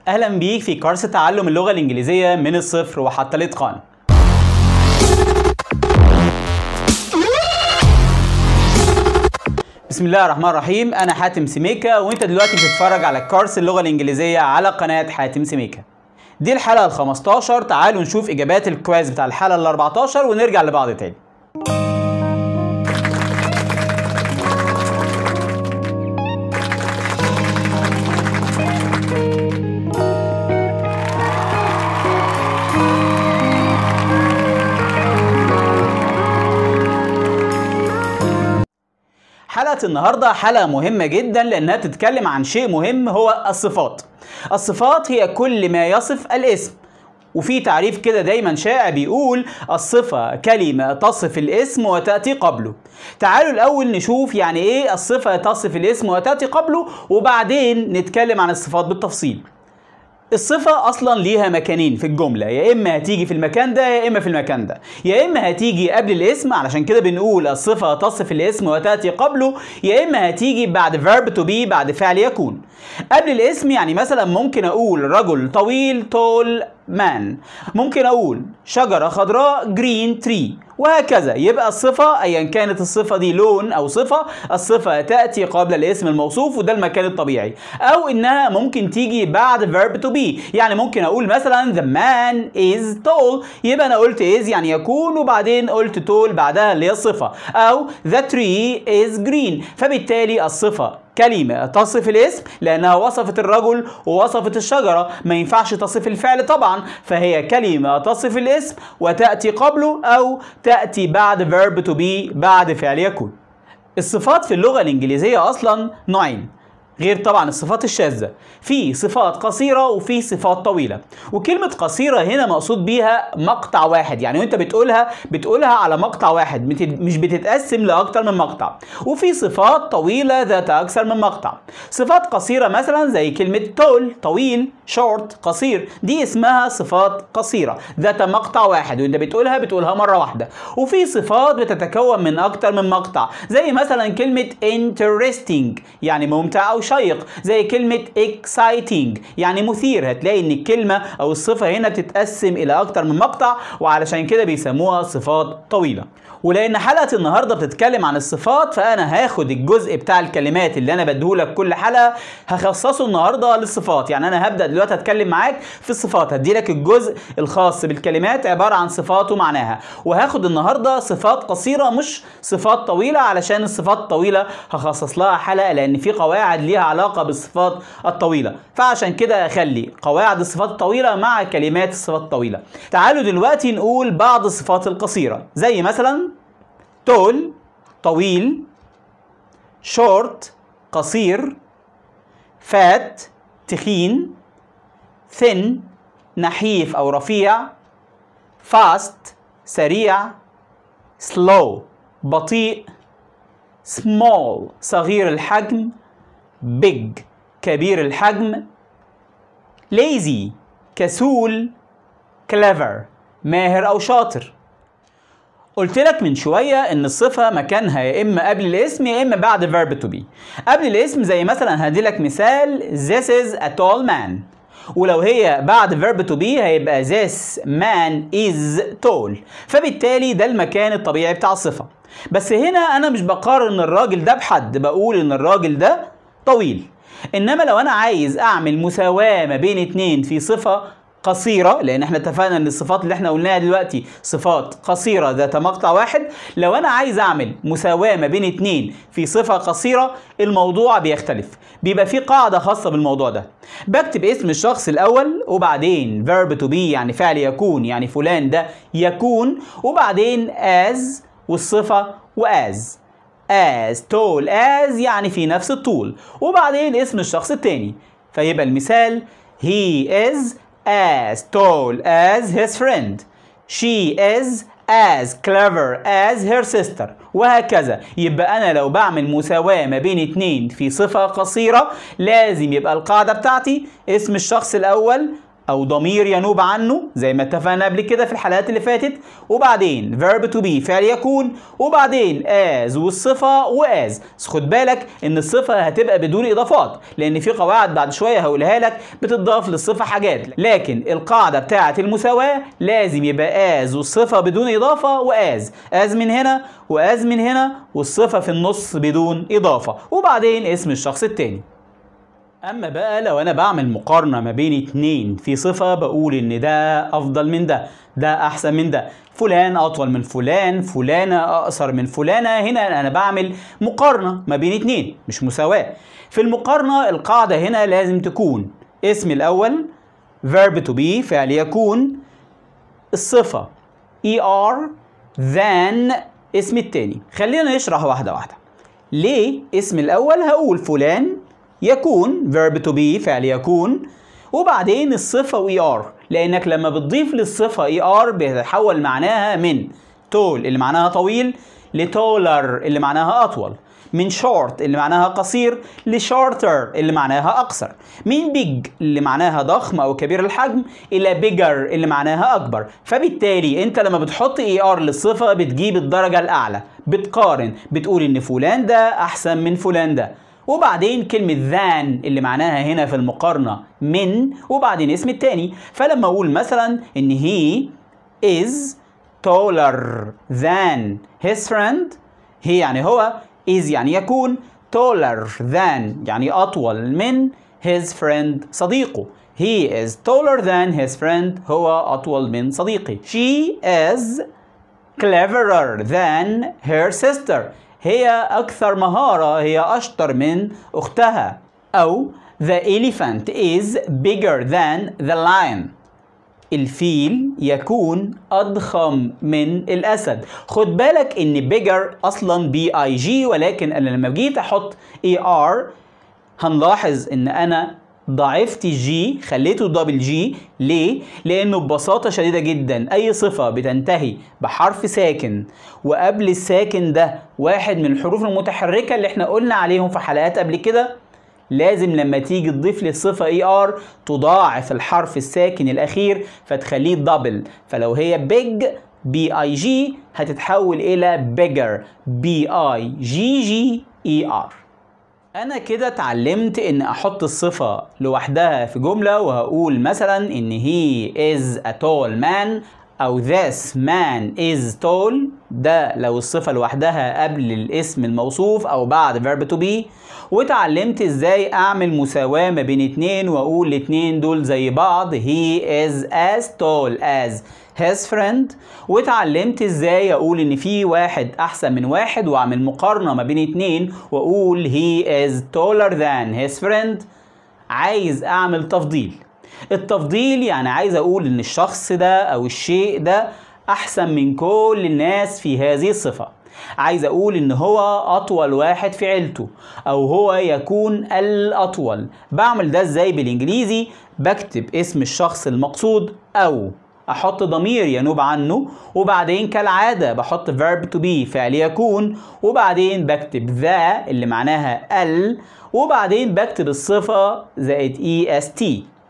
اهلا بيك في كورس تعلم اللغه الانجليزيه من الصفر وحتى الاتقان بسم الله الرحمن الرحيم انا حاتم سميكا وانت دلوقتي بتتفرج على كورس اللغه الانجليزيه على قناه حاتم سميكا دي الحلقه ال 15 تعالوا نشوف اجابات الكويز بتاع الحلقه ال 14 ونرجع لبعض تاني حلقة النهاردة حلقة مهمة جدا لأنها بتتكلم عن شيء مهم هو الصفات الصفات هي كل ما يصف الاسم وفي تعريف كده دايما شائع بيقول الصفة كلمة تصف الاسم وتأتي قبله تعالوا الأول نشوف يعني إيه الصفة تصف الاسم وتأتي قبله وبعدين نتكلم عن الصفات بالتفصيل الصفة أصلا ليها مكانين في الجملة يا إما هتيجي في المكان ده يا إما في المكان ده يا إما هتيجي قبل الاسم علشان كده بنقول الصفة تصف الاسم وتأتي قبله يا إما هتيجي بعد verb to be بعد فعل يكون قبل الاسم يعني مثلا ممكن أقول رجل طويل tall man ممكن أقول شجرة خضراء green tree وهكذا يبقى الصفة أيا كانت الصفة دي لون أو صفة الصفة تأتي قبل الاسم الموصوف وده المكان الطبيعي أو إنها ممكن تيجي بعد verb to be يعني ممكن أقول مثلا the man is tall يبقى أنا قلت is يعني يكون وبعدين قلت tall بعدها اللي هي الصفة أو the tree is green فبالتالي الصفة كلمة تصف الاسم لأنها وصفت الرجل ووصفت الشجرة ما ينفعش تصف الفعل طبعا فهي كلمة تصف الاسم وتأتي قبله أو تأتي بعد verb to be بعد فعل يكون الصفات في اللغة الإنجليزية أصلا نوعين غير طبعا الصفات الشاذة في صفات قصيرة وفي صفات طويلة وكلمة قصيرة هنا مقصود بيها مقطع واحد يعني وانت بتقولها بتقولها على مقطع واحد مش بتتقسم لأكتر من مقطع وفي صفات طويلة ذات أكثر من مقطع صفات قصيرة مثلا زي كلمة تول طويل شورت قصير دي اسمها صفات قصيرة ذات مقطع واحد وانت بتقولها بتقولها مرة واحدة وفي صفات بتتكون من أكتر من مقطع زي مثلا كلمة interesting يعني ممتع أو شيق زي كلمة exciting يعني مثير هتلاقي ان الكلمة او الصفة هنا بتتقسم الى اكتر من مقطع وعلشان كده بيسموها صفات طويلة ولان حلقة النهاردة بتتكلم عن الصفات فانا هاخد الجزء بتاع الكلمات اللي انا بديهولك كل حلقة هخصصه النهاردة للصفات يعني انا هبدأ دلوقتي اتكلم معاك في الصفات هديلك الجزء الخاص بالكلمات عبارة عن صفات ومعناها وهاخد النهاردة صفات قصيرة مش صفات طويلة علشان الصفات الطويلة هخصص لها حلقة لان في قواعد ليها علاقة بالصفات الطويلة فعشان كده اخلي قواعد الصفات الطويلة مع كلمات الصفات الطويلة تعالوا دلوقتي نقول بعض الصفات القصيرة زي مثلا تول طويل شورت قصير فات تخين ثن نحيف او رفيع فاست سريع سلو بطيء small صغير الحجم big كبير الحجم lazy كسول clever ماهر أو شاطر قلت لك من شوية إن الصفة مكانها يا إما قبل الاسم يا إما بعد verb to be قبل الاسم زي مثلا هديلك مثال this is a tall man ولو هي بعد verb to be هيبقى this man is tall فبالتالي ده المكان الطبيعي بتاع الصفة بس هنا أنا مش بقارن الراجل ده بحد بقول إن الراجل ده طويل انما لو انا عايز اعمل مساواه ما بين اتنين في صفه قصيره لان احنا اتفقنا ان الصفات اللي احنا قلناها دلوقتي صفات قصيره ذات مقطع واحد لو انا عايز اعمل مساواه ما بين اتنين في صفه قصيره الموضوع بيختلف بيبقى في قاعده خاصه بالموضوع ده بكتب اسم الشخص الاول وبعدين verb to be يعني فعل يكون يعني فلان ده يكون وبعدين as والصفه وas as tall as يعني في نفس الطول وبعدين اسم الشخص التاني فيبقى المثال he is as tall as his friend she is as clever as her sister وهكذا يبقى انا لو بعمل مساواة ما بين اتنين في صفة قصيرة لازم يبقى القاعدة بتاعتي اسم الشخص الاول او ضمير ينوب عنه زي ما اتفقنا قبل كده في الحلقات اللي فاتت وبعدين verb to be فعل يكون وبعدين as والصفه واز بس خد بالك ان الصفه هتبقى بدون اضافات لان في قواعد بعد شويه هقولها لك بتضاف للصفه حاجات لكن القاعده بتاعه المساواه لازم يبقى as والصفه بدون اضافه واز از من هنا واز من هنا والصفه في النص بدون اضافه وبعدين اسم الشخص التاني اما بقى لو انا بعمل مقارنه ما بين اتنين في صفه بقول ان ده افضل من ده ده احسن من ده فلان اطول من فلان فلانه اقصر من فلانه هنا انا بعمل مقارنه ما بين اتنين مش مساواه في المقارنه القاعده هنا لازم تكون اسم الاول verb to be فعل يكون الصفه er than اسم التاني خلينا نشرح واحده واحده ليه اسم الاول هقول فلان يكون verb to be فعل يكون وبعدين الصفة و er لأنك لما بتضيف للصفة er بيتحول معناها من tall اللي معناها طويل لتولر اللي معناها أطول من short اللي معناها قصير لشورتر اللي معناها أقصر من big اللي معناها ضخم أو كبير الحجم إلى bigger اللي معناها أكبر فبالتالي أنت لما بتحط er للصفة بتجيب الدرجة الأعلى بتقارن بتقول إن فلان ده أحسن من فلان ده وبعدين كلمة than اللي معناها هنا في المقارنة من وبعدين اسم التاني فلما أقول مثلا إن he is taller than his friend هي يعني هو is يعني يكون taller than يعني أطول من his friend صديقه he is taller than his friend هو أطول من صديقي she is cleverer than her sister هي أكثر مهارة هي أشطر من أختها أو The elephant is bigger than the lion الفيل يكون أضخم من الأسد خد بالك إن bigger أصلا بي اي جي ولكن أنا لما جيت أحط اي ار هنلاحظ إن أنا ضعفت الجي خليته دبل جي ليه؟ لأنه ببساطة شديدة جدا أي صفة بتنتهي بحرف ساكن وقبل الساكن ده واحد من الحروف المتحركة اللي احنا قلنا عليهم في حلقات قبل كده لازم لما تيجي تضيف للصفة اي ار تضاعف الحرف الساكن الأخير فتخليه دبل فلو هي بيج بي اي جي هتتحول إلى بيجر بي اي جي جي اي ار انا كده اتعلمت ان احط الصفة لوحدها في جملة وهقول مثلا ان he is a tall man او this man is tall ده لو الصفة لوحدها قبل الاسم الموصوف او بعد verb to be واتعلمت ازاي اعمل مساواة ما بين اتنين واقول الاتنين دول زي بعض he is as tall as his friend واتعلمت ازاي اقول ان في واحد احسن من واحد واعمل مقارنة ما بين اتنين واقول he is taller than his friend عايز اعمل تفضيل التفضيل يعني عايز اقول ان الشخص ده او الشيء ده احسن من كل الناس في هذه الصفة عايز اقول ان هو اطول واحد في عيلته او هو يكون الاطول بعمل ده ازاي بالانجليزي بكتب اسم الشخص المقصود او احط ضمير ينوب عنه وبعدين كالعادة بحط verb to be فعل يكون وبعدين بكتب ذا اللي معناها ال وبعدين بكتب الصفة زائد est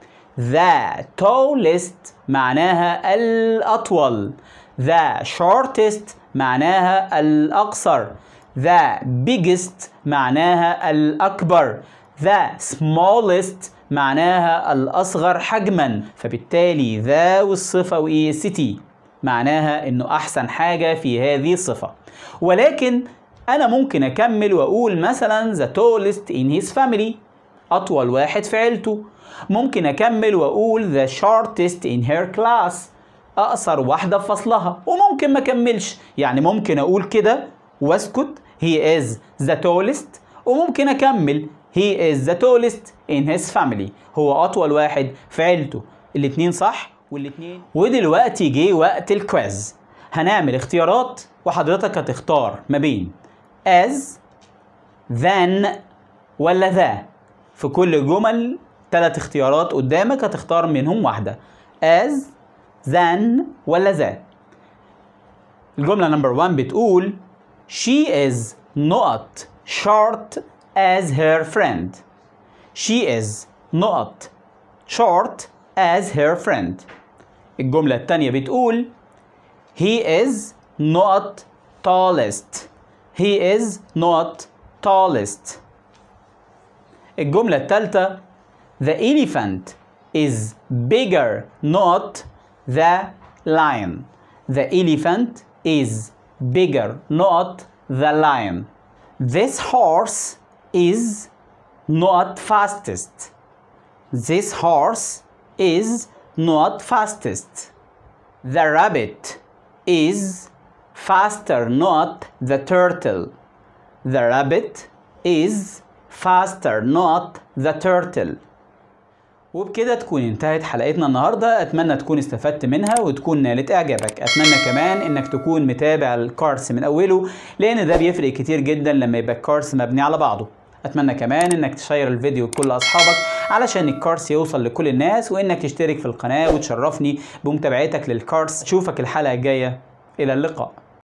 the tallest معناها الأطول the shortest معناها الأقصر the biggest معناها الأكبر the smallest معناها الأصغر حجما فبالتالي ذا والصفة وإيه سيتي معناها إنه أحسن حاجة في هذه الصفة ولكن أنا ممكن أكمل وأقول مثلا the tallest in his family أطول واحد في عيلته ممكن أكمل وأقول the shortest in her class أقصر واحدة في فصلها وممكن ما أكملش يعني ممكن أقول كده وأسكت he is the tallest وممكن أكمل he is the tallest in his family هو أطول واحد في عيلته الاتنين صح والاتنين ودلوقتي جه وقت الكويز هنعمل اختيارات وحضرتك هتختار ما بين as than ولا ذا في كل جمل ثلاث اختيارات قدامك هتختار منهم واحدة as than ولا ذا الجملة نمبر 1 بتقول she is not short as her friend she is not short as her friend الجملة التانية بتقول he is not tallest he is not tallest الجملة التالتة the elephant is bigger not the lion the elephant is bigger not the lion this horse is not fastest this horse is not fastest the rabbit is faster not the turtle the rabbit is faster not the turtle وبكده تكون انتهت حلقتنا النهارده اتمنى تكون استفدت منها وتكون نالت اعجابك اتمنى كمان انك تكون متابع الكارس من اوله لان ده بيفرق كتير جدا لما يبقى الكارس مبني على بعضه اتمنى كمان انك تشير الفيديو لكل اصحابك علشان الكارس يوصل لكل الناس وانك تشترك في القناه وتشرفني بمتابعتك للكارس اشوفك الحلقه الجايه الى اللقاء